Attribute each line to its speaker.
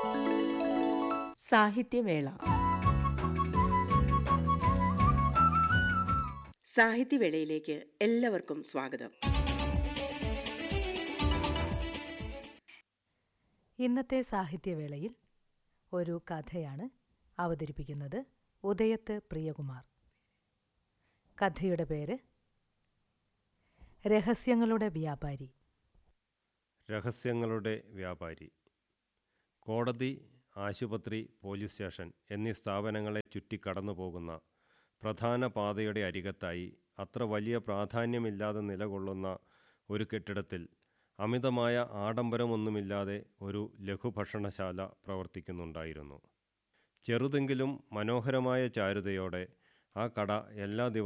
Speaker 1: സാഹിത്യവേള സാഹിത്യവേളയിലേക്ക് എല്ലാവർക്കും സ്വാഗതം
Speaker 2: ഇന്നത്തെ സാഹിത്യവേളയിൽ ഒരു കഥയാണ് അവതരിപ്പിക്കുന്നത് ഉദയത്ത് പ്രിയകുമാർ കഥയുടെ പേര് രഹസ്യങ്ങളുടെ വ്യാപാരി
Speaker 3: രഹസ്യങ്ങളുടെ വ്യാപാരി കോടതി ആശുപത്രി പോലീസ് സ്റ്റേഷൻ എന്നീ സ്ഥാപനങ്ങളെ ചുറ്റിക്കടന്നു പോകുന്ന പ്രധാന പാതയുടെ അരികത്തായി അത്ര വലിയ പ്രാധാന്യമില്ലാതെ നിലകൊള്ളുന്ന ഒരു കെട്ടിടത്തിൽ അമിതമായ ആഡംബരമൊന്നുമില്ലാതെ ഒരു ലഘുഭക്ഷണശാല പ്രവർത്തിക്കുന്നുണ്ടായിരുന്നു ചെറുതെങ്കിലും മനോഹരമായ ചാരുതയോടെ ആ കട എല്ലാ ദിവസവും